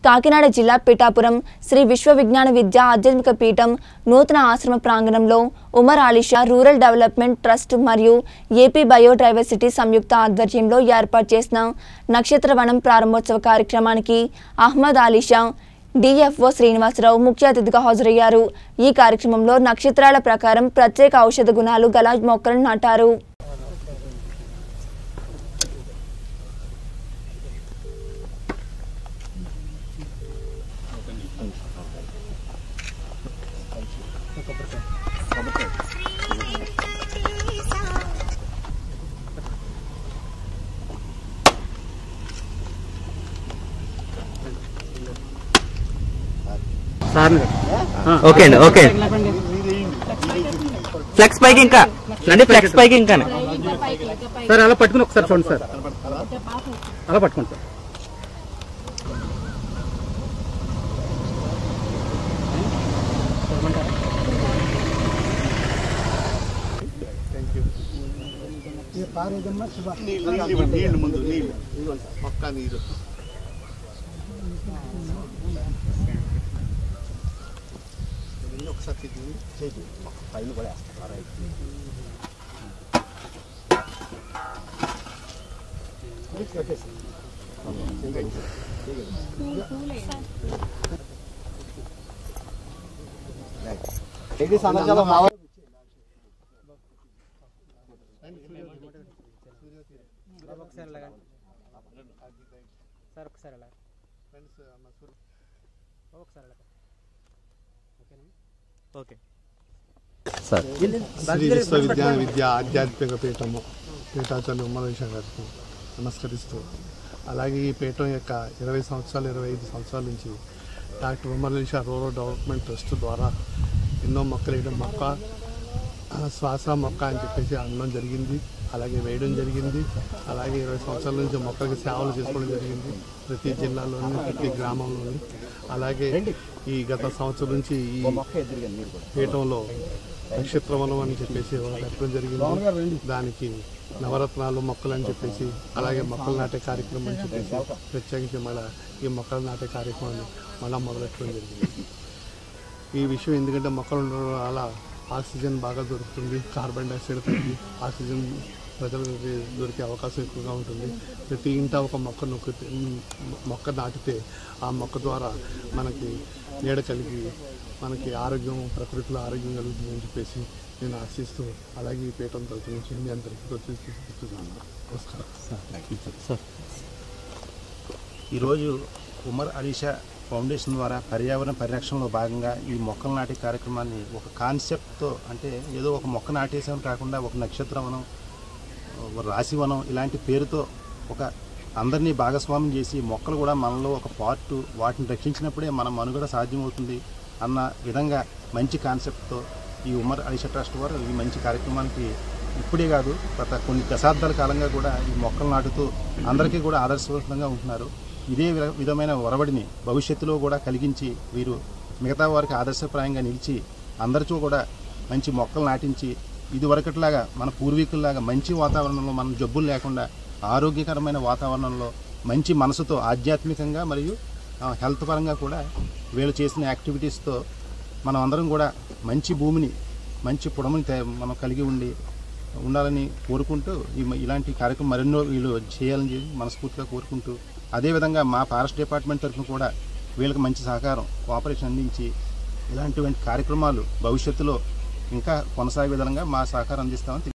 కాకినాడ జిల్లా పిఠాపురం శ్రీ విశ్వ విజ్ఞాన విద్య ఆధ్యాత్మిక పీఠం నూతన ఆశ్రమ ప్రాంగణంలో Umar Alisha rural development trust మరియు ఏపీ బయోడైవర్సిటీ సంయుక్త ఆధ్వర్యంలో ఏర్పాటు చేసిన నక్షత్రవనం ప్రారంభోత్సవ కార్యక్రమానికి అహ్మద్ ఆలిషా డిఎఫ్ఓ శ్రీనివాసరావు ముఖ్య అతిథిగా హాజరయ్యారు ఈ కార్యక్రమంలో నక్షత్రాల ప్రకారం ప్రత్యేక ఔషధ గుణాలు గల మొక్కలను నాటారు ఓకే అండి ఓకే ఫ్లెక్స్ పైకి ఇంకా నండి ఫ్లెక్స్ పైకి ఇంకా సార్ అలా పట్టుకుని ఒకసారి చూడండి సార్ అలా పట్టుకోండి సార్ నీళ్ళు ముందు నీళ్ళు పక్క నీరు ఒకసారి తిరిగి చేయి పైన కూడా వేస్తారు ఇది సమాచారం సార్ ఒకసారి అలా ఒకసారి ఓకే శ్రీ విశ్వవిద్యాలయ విద్య ఆధ్యాత్మిక పీఠము పీఠాచార్య ఉమ్మరేశ్వర గారికి నమస్కరిస్తూ అలాగే ఈ పీఠం యొక్క ఇరవై సంవత్సరాలు ఇరవై ఐదు సంవత్సరాల నుంచి doctor Ummareshwara rural development trust ద్వారా ఎన్నో మొక్కలు వేయడం మొక్క ఆ, శ్వాస మొక్క అని చెప్పేసి అనడం జరిగింది అలాగే వేయడం జరిగింది అలాగే ఇరవై సంవత్సరాల నుంచి మొక్కలకి సేవలు చేసుకోవడం జరిగింది ప్రతి జిల్లాలోని ప్రతి గ్రామంలోని అలాగే ఈ గత సంవత్సరం నుంచి ఈ పీఠంలో నక్షత్రవనం అని చెప్పేసి ఒకటి పెట్టడం జరిగింది దానికి నవరత్నాలు మొక్కలు అని చెప్పేసి అలాగే మొక్కలు నాటే కార్యక్రమం అని చెప్పేసి ప్రత్యేకించి మళ్ళీ ఈ మొక్కలు నాటే కార్యక్రమాన్ని మళ్ళీ మొదలెట్టడం జరిగింది ఈ విషయం ఎందుకంటే మొక్కలు ఉండడం వల్ల ఆక్సిజన్ బాగా దొరుకుతుంది కార్బన్ డైఆక్సైడ్ తగ్గి ఆక్సిజన్ ప్రజలకు దొరికే అవకాశం ఎక్కువగా ఉంటుంది ప్రతి ఇంట ఒక మొక్క నొక్కితే మొక్క నాటితే ఆ మొక్క ద్వారా మనకి నీడ కలిగి మనకి ఆరోగ్యం ప్రకృతిలో ఆరోగ్యం కలుగుతుందని చెప్పేసి నేను ఆశిస్తూ అలాగే ఈ పీఠం తరపు నుంచి మీ అందరికీ కృతజ్ఞతలు నమస్కారం ఈరోజు ఉమర్ అలీషా ఫౌండేషన్ ద్వారా పర్యావరణ పరిరక్షణలో భాగంగా ఈ మొక్కలు నాటే కార్యక్రమాన్ని ఒక కాన్సెప్ట్తో అంటే ఏదో ఒక మొక్క నాటేసాం కాకుండా ఒక నక్షత్రవనం ఒక రాశివనం ఇలాంటి పేరుతో ఒక అందరినీ భాగస్వామ్యం చేసి మొక్కలు కూడా మనలో ఒక పార్ట్ వాటిని రక్షించినప్పుడే మన మనుగడ సాధ్యమవుతుంది అన్న విధంగా మంచి కాన్సెప్ట్తో ఈ ఉమర్ అలీషా ట్రస్ట్ వారు ఈ మంచి కార్యక్రమానికి ఇప్పుడే కాదు గత కొన్ని దశాబ్దాల కాలంగా కూడా ఈ మొక్కలు నాటుతూ అందరికీ కూడా ఆదర్శవంతంగా ఉంటున్నారు ఇదే విధ- విధమైన ఒరవడిని భవిష్యత్తులో కూడా కలిగించి వీరు మిగతా వారికి ఆదర్శప్రాయంగా నిలిచి అందరితో కూడా మంచి మొక్కలు నాటించి ఇదివరకట్లాగా మన పూర్వీకుల్లాగా మంచి వాతావరణంలో మనం జబ్బులు లేకుండా ఆరోగ్యకరమైన వాతావరణంలో మంచి మనసుతో ఆధ్యాత్మికంగా మరియు ఆ, హెల్త్ పరంగా కూడా వీళ్ళు చేసిన యాక్టివిటీస్తో మనం అందరం కూడా మంచి భూమిని మంచి పుడమని తే- మనం కలిగి ఉండి ఉండాలని కోరుకుంటూ ఈ మ- ఇలాంటి కార్యక్రమం మరెన్నో వీళ్ళు చేయాలని చెప్పి మనస్ఫూర్తిగా కోరుకుంటూ అదేవిధంగా మా ఫారెస్ట్ డిపార్ట్మెంట్ తరఫున కూడా వీళ్ళకి మంచి సహకారం కోఆపరేషన్ అందించి ఇలాంటివంటి కార్యక్రమాలు భవిష్యత్తులో ఇంకా కొనసాగే విధంగా మా సహకారం అందిస్తామని